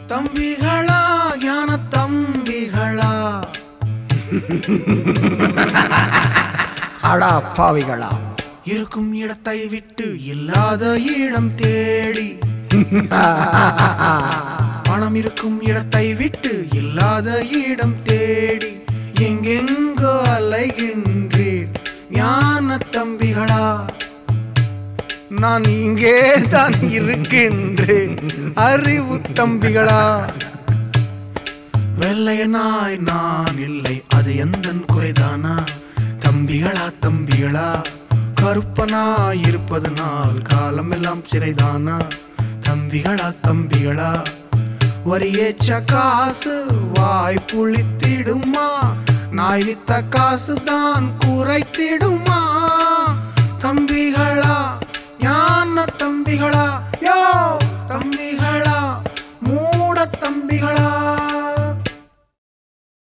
தம்பிகளா ஞான தம்பிகளா அடா பாவிகளா இருக்கும் இடத்தை விட்டு இல்லாத இடம் தேடி பணம் இருக்கும் இடத்தை விட்டு இல்லாத இடம் தேடி எங்கெங்கோ அலைகின்றேன் ஞான தம்பிகளா நான் இங்கே தான் இருக்கின்றேன் அறிவு தம்பிகளா வெள்ளையனாய் நான் இல்லை அது எந்தன் குறைதானா தம்பிகளா தம்பிகளா கருப்பனாய் இருப்பதனால் காலமெல்லாம் சிறைதானா தம்பிகளா தம்பிகளா வரியேச்ச காசு வாய் புளித்திடுமா நாய் வித்த காசு தான் குறைத்திடுமா தம்பிகளா ஞான தம்பிகளா யோ தம்பிகளா